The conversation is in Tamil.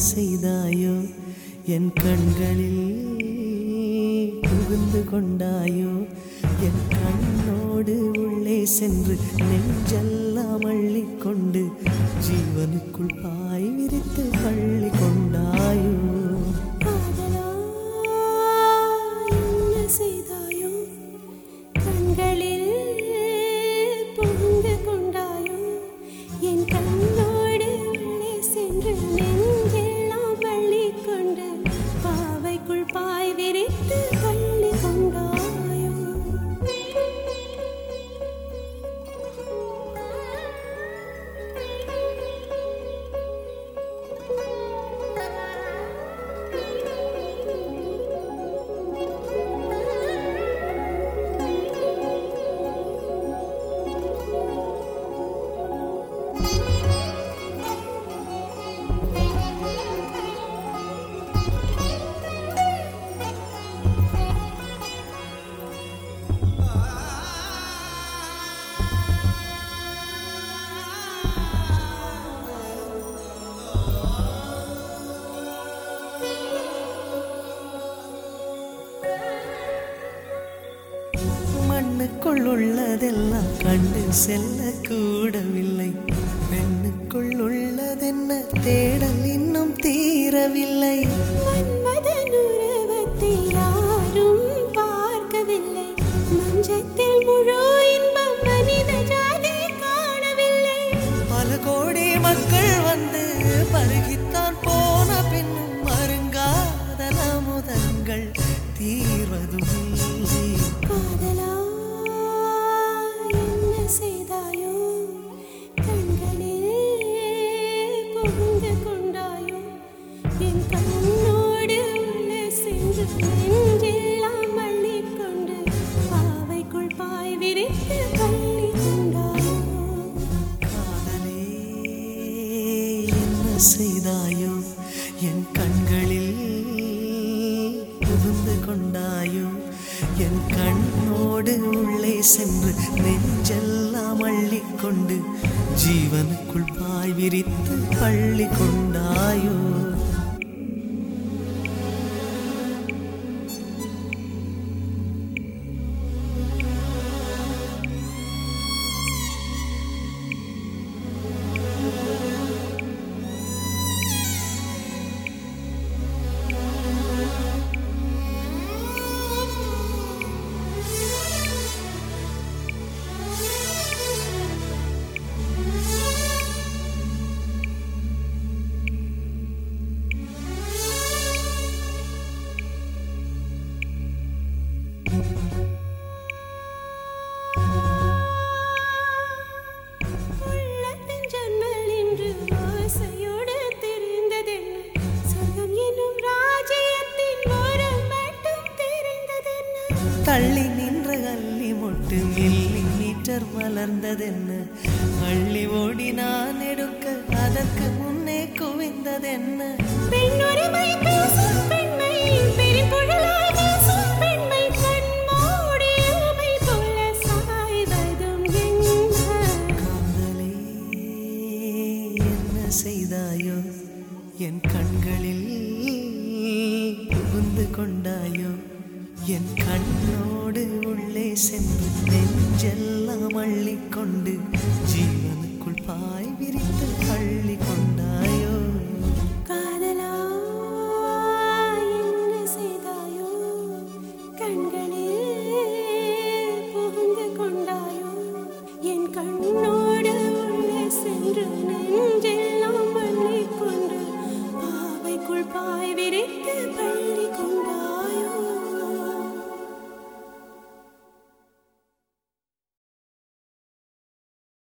செய்தாயோ என் கண்களில் புகுந்து கொண்டாயோ என் கண்ணோடு உள்ளே சென்று நெஞ்செல்லாம் அள்ளிக்கொண்டு ஜீவனுக்குள் பாய் விரித்து பள்ளி கொண்டாயோ காதலா என்ன செய்தாயோ கண்களில் புகுந்து கொண்டாயோ என் கண்ணோடு உள்ளே சென்று நெஞ்செல்லாம் அள்ளிக் கொண்டு பாவைக்குள் பாய் விரித்து பள்ளி கொண்டாயோ மண்ணுக்குள் உள்ளதெல்லாம் கண்டு செல்ல கூடவில்லை பெண்ணுக்குள் உள்ளதென்ன தேடல் இன்னும் தீரவில்லை மன்மதன் உருவத்தை யாரும் பார்க்கவில்லை மஞ்சத்தில் முழு இன்பம் மனித ஜாதி காணவில்லை பல கோடி மக்கள் வந்து பருகித்தான் போன பின்னும் மருங்காதல முதங்கள் தீர்வதும் இல்லை காதலா என்ன செய்தாயோ கண்களில் புகுந்து கொண்டாயோ என் கண்ணோடு உள்ளே சென்று நெஞ்செல்லாம் அள்ளிக் கொண்டு பாவைக்குள் பாய் விரித்து பள்ளி கொண்டாயோ காதலே என்ன செய்தாயோ என் கண்களில் புகுந்து கொண்டாயோ என் கண்ணோடு உள்ளே சென்று நெஞ்செல்லாம் அள்ளிக்கொண்டு ஜீவனுக்குள் பாய் விரித்து பள்ளி கொண்டாயோ உள்ளத்தின் ஜன்னல் இன்று ஆசையோடு தெரிந்ததென்ன சொர்க்கம் என்னும் ராஜ்யத்தின் ஓரம் மட்டும் தெரிந்ததென்ன தள்ளி நின்ற அள்ளி மொட்டு மில்லி மீட்டர் மலர்ந்ததென்ன அள்ளி ஓடி நான் எடுக்க அதற்கு முன்னே குவிந்ததென்ன பெண்ணுரிமை பேசும் பெண்மை பெரும்புழலாய் பேசும் பெண்மை கண்மூடி ஊமை போல சாய்வதும் என்ன காதலே என்ன செய்தாயோ என் கண்களில் புகுந்து கொண்டாயோ என் கண்ணோடு உள்ளே சென்று நெஞ்செல்லாம் அள்ளிக்கொண்டு ஜீவனுக்குள் பாய் விரித்து அள்ளி கொண்டாயோ காதலா என்ன செய்தாயோ கண்களில் புகுந்து கொண்டாயோ என் கண்ணோடு உள்ளே சென்று நெஞ்செல்லாம் அள்ளிக் கொண்டு பாவைக்குள் பாய் விரித்து